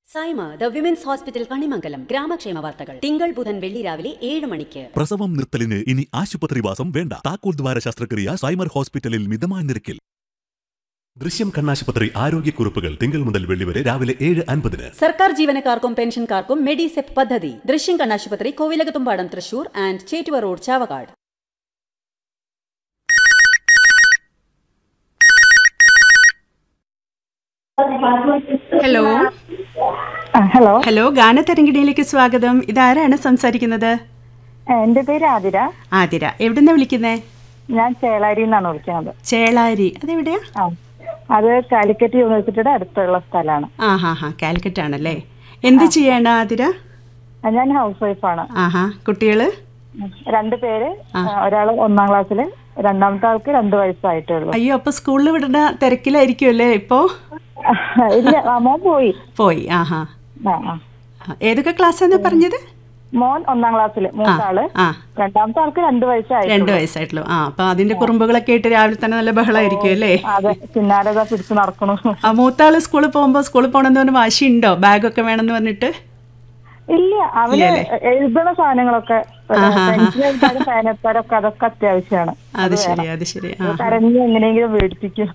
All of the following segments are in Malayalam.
Saima the women's hospital Kanimangalam ഗ്രാമക്ഷേമ വാർത്തകൾ തിങ്കൾ ബുധൻ വെള്ളി രാവിലെ ഏഴ് മണിക്ക് പ്രസവം നിർത്തലിന് ഇനി ആശുപത്രിവാസം വേണ്ട താക്കോൽ ദ്വാര ശസ്ത്രക്രിയ സൈമർ ഹോസ്പിറ്റലിൽ മിതമായ നിരക്കിൽ ദൃശ്യം കണ്ണാശുപത്രി ആരോഗ്യക്കുറിപ്പുകൾ തിങ്കൾ മുതൽ വെള്ളി വരെ രാവിലെ ഏഴ് അൻപതിന് സർക്കാർ ജീവനക്കാർക്കും പെൻഷൻകാർക്കും മെഡിസെപ് പദ്ധതി ദൃശ്യം കണ്ണാശുപത്രി Kovilakathumpadam Thrissur and Chettuva road Chavakkad hello ആ, ഹലോ ഹലോ ഗാനതരംഗിണിയിലേക്ക് സ്വാഗതം ഇതാരാണ് സംസാരിക്കുന്നത് എന്റെ പേര് ആതിര ആതിര എവിടുന്ന വിളിക്കുന്നേ ഞാൻ ചേളാരി എന്നാണ് വിളിക്കുന്നത് ചേളാരി അതെവിടെയാ ആ അത് കാലിക്കറ്റ് യൂണിവേഴ്സിറ്റിയുടെ അടുത്തുള്ള സ്ഥലമാണ് ആ ഹാ ഹാ കാലിക്കറ്റ് ആണല്ലേ എന്ത് ചെയ്യാണ് ആതിര ഞാൻ ഹൗസ് വൈഫാണ് ആഹാ കുട്ടികള് രണ്ട് പേര് ഒരാൾ ഒന്നാം ക്ലാസ്സില് രണ്ടാമത്തെ ആൾക്ക് രണ്ട് വയസ്സായിട്ടേ ഉള്ളൂ അയ്യോ അപ്പൊ സ്കൂളിൽ വിടുന്ന തിരക്കിലായിരിക്കുമല്ലേ ഇപ്പോ ഇല്ല ആ, മോൻ പോയി പോയി ആഹാ ആ ആ ആ, ഏതൊക്കെ ക്ലാസ്സാന്ന് പറഞ്ഞത് മോൻ ഒന്നാം ക്ലാസ്സില് മൂത്താള് ആ രണ്ടാമത്തെ ആൾക്ക് രണ്ട് വയസ്സായി രണ്ട് വയസ്സായിട്ടുള്ളൂ ആ അപ്പൊ അതിന്റെ കുറുമ്പുകളൊക്കെ ആയിട്ട് രാവിലെ തന്നെ നല്ല ബഹളമായിരിക്കും അല്ലേ അതെ പിന്നാലെ ഇതാ പിടിച്ച് നടക്കണു ആ മൂത്താള് സ്കൂളിൽ പോകുമ്പോ സ്കൂളിൽ പോകണമെന്ന് പറഞ്ഞ് വാശിയുണ്ടോ ബാഗൊക്കെ വേണമെന്ന് പറഞ്ഞിട്ട് ഇല്ല അവന് എഴുതണ സാധനങ്ങളൊക്കെ പെൻസിലും പേനത്താരൊക്കെ അതൊക്കെ അത്യാവശ്യമാണ് അത് ശരി അത് ശരി ആ കരഞ്ഞ് എങ്ങനെയെങ്കിലും മേടിപ്പിക്കും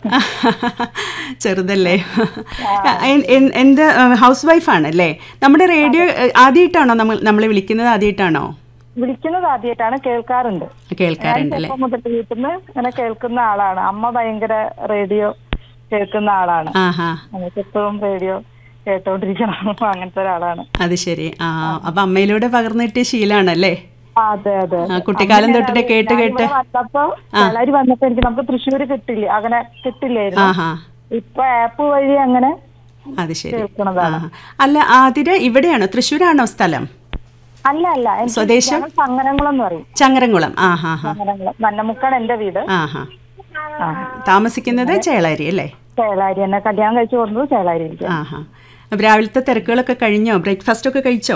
ചെറുതല്ലേ എൻ- എൻ- എന്ത് ഹൗസ് വൈഫാണല്ലേ നമ്മുടെ റേഡിയോ ആദ്യമായിട്ടാണോ നമ്മൾ നമ്മളെ വിളിക്കുന്നത് ആദ്യമായിട്ടാണോ വിളിക്കുന്നത് ആദ്യമായിട്ടാണ് കേൾക്കാറുണ്ട് കേൾക്കാറുണ്ടല്ലേ ചെറുപ്പം മുതൽ വീട്ടിൽ നിന്ന് ഇങ്ങനെ കേൾക്കുന്ന ആളാണ് അമ്മ ഭയങ്കര റേഡിയോ കേൾക്കുന്ന ആളാണ് ആഹാ നമുക്ക് എപ്പോഴും റേഡിയോ കേട്ടോണ്ടിരിക്കണം അങ്ങനത്തെ ഒരാളാണ് അത് ശരി ആ അപ്പൊ അമ്മയിലൂടെ പകർന്നിട്ട് ശീലാണല്ലേ ആ, അതെ അതെ ആ, കുട്ടിക്കാലം തൊട്ടിട്ട് കേട്ട് കേട്ട് വന്നപ്പോ വളരെ വന്നപ്പോ എനിക്ക് നമുക്ക് തൃശ്ശൂര് കിട്ടില്ല അങ്ങനെ കിട്ടില്ലായിരുന്നു ആഹാ ഇപ്പൊ ആപ്പ് വഴി അങ്ങനെ അത് ശരി കേൾക്കണതാണ് ആഹാ. അല്ല ആതിര ഇവിടെയാണോ തൃശ്ശൂരാണോ സ്ഥലം അല്ല അല്ല എനിക്ക് സ്വദേശം? ഞങ്ങൾ സങ്ങരംകുളം എന്ന് പറയും ചങ്ങരംകുളം ആ ഹാ ഹാ സങ്ങരംകുളം നന്നമുക്കാണ് എന്റെ വീട് ആ ഹാ ആ താമസിക്കുന്നത് ചേളാരി അല്ലേ ചേളാരി എന്നെ കല്യാണം കഴിച്ചു കൊടുത്തത് ചേളാരിയിലേക്ക് ആ ഹാ അപ്പൊ രാവിലത്തെ തിരക്കുകളൊക്കെ കഴിഞ്ഞോ ബ്രേക്ക്ഫാസ്റ്റ് ഒക്കെ കഴിച്ചോ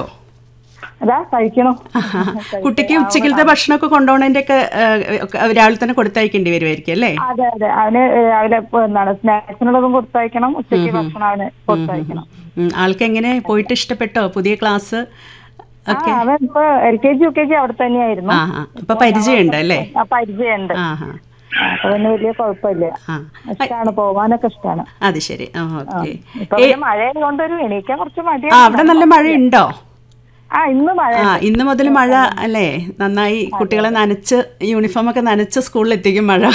അതാ കഴിക്കണം കുട്ടിക്ക് ഉച്ചക്കലത്തെ ഭക്ഷണമൊക്കെ കൊണ്ടുപോകണതിന്റെ ഒക്കെ രാവിലെ തന്നെ കൊടുത്തയക്കേണ്ടി വരുമായിരിക്കും അല്ലേ അതെ അതെ അവന് രാവിലെ ഇപ്പൊ എന്താണ് സ്നാക്സിനുള്ളതും കൊടുത്തയക്കണം ഉച്ചയ്ക്ക് ഭക്ഷണം അവന് കൊടുത്തയക്കണം ഉം, ആൾക്ക് എങ്ങനെ പോയിട്ട് ഇഷ്ടപ്പെട്ടോ പുതിയ ക്ലാസ് ആ അവൻ ഇപ്പൊ L K G U K G അവിടെ തന്നെയായിരുന്നു ആ ആ അപ്പൊ പരിചയമുണ്ട് അല്ലേ ആ പരിചയമുണ്ട് ആ ഹാ ആ, അപ്പൊ പിന്നെ വലിയ കുഴപ്പമില്ല ആ ഇഷ്ടമാണ് പോവാനൊക്കെ ഇഷ്ടമാണ് അത് ശരി ആ ഓക്കെ ഇപ്പൊ പിന്നെ മഴയെ കൊണ്ടൊരു എണീക്കാൻ കുറച്ച് ആ മടിയാണ് അവിടെ നല്ല മഴയുണ്ടോ ആ ഇന്ന് മഴ ആ ഇന്ന് മുതൽ മഴ അല്ലേ നന്നായി കുട്ടികളെ നനച്ച് യൂണിഫോം ഒക്കെ നനച്ച് സ്കൂളിൽ എത്തിക്കും മഴ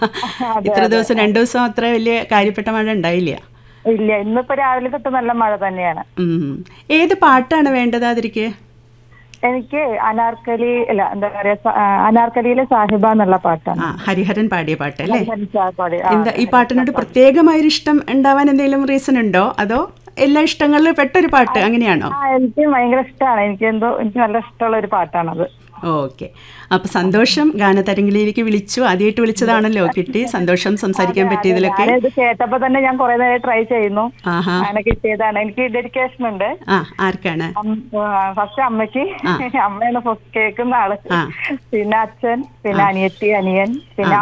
ഇത്ര ദിവസം രണ്ടു ദിവസം അത്ര വലിയ കാര്യപ്പെട്ട മഴ ഉണ്ടായില്ല ഇല്ല ഇന്നിപ്പോ രാവിലെ തൊട്ട് നല്ല മഴ തന്നെയാണ് ഉം. ഏത് പാട്ടാണ് വേണ്ടത് അതിരിക്ക് എനിക്ക് അനാർക്കലി അല്ല എന്താ പറയാ സ- ആ, അനാർക്കലിയിലെ സാഹിബ എന്നുള്ള പാട്ടാണ് ആ ഹരിഹരൻ പാടിയ പാട്ട് അല്ലേ പാടി ആ, എന്താ ഈ പാട്ടിനോട് പ്രത്യേകമായൊരു ഇഷ്ടം ഉണ്ടാവാൻ എന്തെങ്കിലും റീസൺ ഉണ്ടോ അതോ എല്ലാ ഇഷ്ടങ്ങളിലും പെട്ടൊരു പാട്ട് അങ്ങനെയാണോ ആ എനിക്ക് ഭയങ്കര ഇഷ്ടമാണ് എനിക്ക് എന്തോ എനിക്ക് നല്ല ഇഷ്ടമുള്ള ഒരു പാട്ടാണത് ഓക്കെ അപ്പൊ സന്തോഷം ഗാനതരംഗിലേക്ക് വിളിച്ചു ആദ്യമായിട്ട് വിളിച്ചതാണല്ലോ കിട്ടി സന്തോഷം സംസാരിക്കാൻ പറ്റിയതിലൊക്കെ ഞാനിത് കേട്ടപ്പോ തന്നെ ഞാൻ കുറെ നേരം ട്രൈ ചെയ്യുന്നു ആഹാ അങ്ങനെ കിട്ടിയതാണ് എനിക്ക് ഡെഡിക്കേഷൻ ഉണ്ട് ആ ആർക്കാണ് ഫസ്റ്റ് അമ്മയ്ക്ക് അമ്മയാണ് ഫസ്റ്റ് കേൾക്കുന്ന ആള് ആ. പിന്നെ അച്ഛൻ പിന്നെ അനിയത്തി അനിയൻ പിന്നെ